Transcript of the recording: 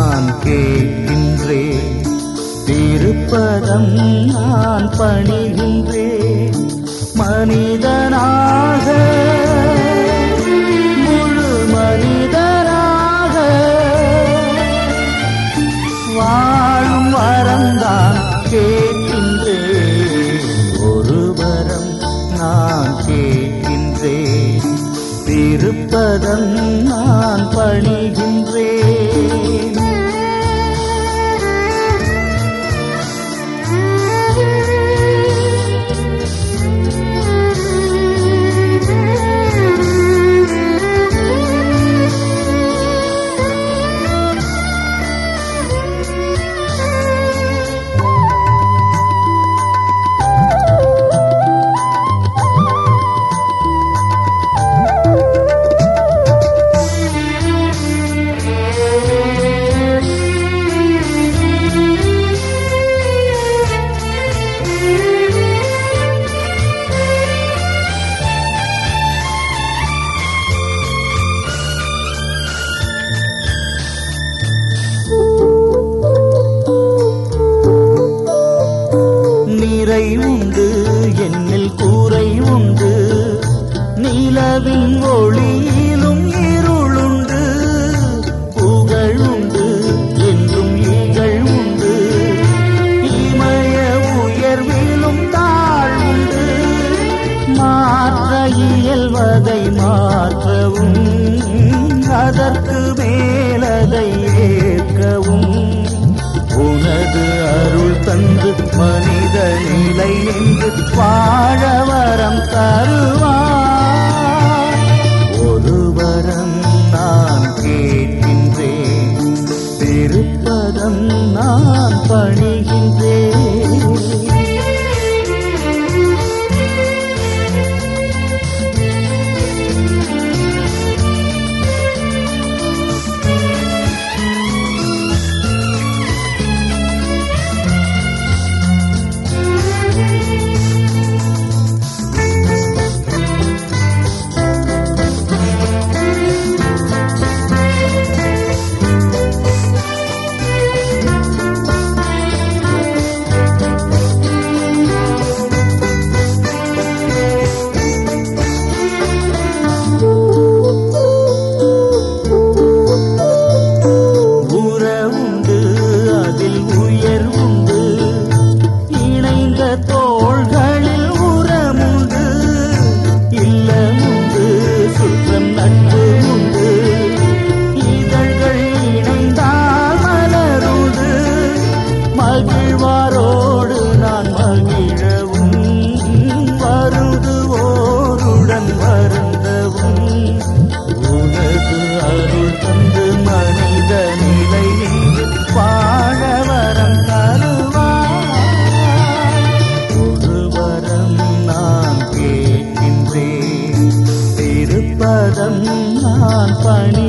நான் கேட்கின்றேன் திருப்பதம் நான் பணிகின்றேன் மனிதனாக முழு மனிதனாக வாழும் வரந்தான் கேட்கின்றேன் ஒரு வரம் நான் கேட்கின்றேன் திருப்பதம் நான் பணிகின்றேன் நிறை உண்டு என்னில் கூரை உண்டு நிலவின் ஒளியிலும் இருளுண்டு புகழுண்டு என்றும் ஈகள் உண்டு இமய உயர்விலும் தாழ்வுண்டு மாற்ற இயல்வதை மாற்றவும் அதற்கு மேலதை ஏற்கவும் உனது அருள் தந்து மனித நிலை என்று வாழ வரம் தருவார் ஒரு வரம் நான் கேட்கின்றேன் திருப்பதம் நான் பணிகின்றேன் உறவுண்டு அதில் உயர்வுண்டு இணைந்த தோள்களில் உரமுண்டு இல்லமுண்டு சுற்றம் நட்பு உண்டு இதழ்கள் இணைந்தால் மலருண்டு மகிழ்வாரோடு நான் மகிழவும் வருதுவோருடன் வருந்தவும் உனது அருள் தந்து மனித நிலை இன்று வாழ வரம் தருவார் ஒரு வரம் நான் கேட்கின்றேன் திருப்பதம் நான் பணி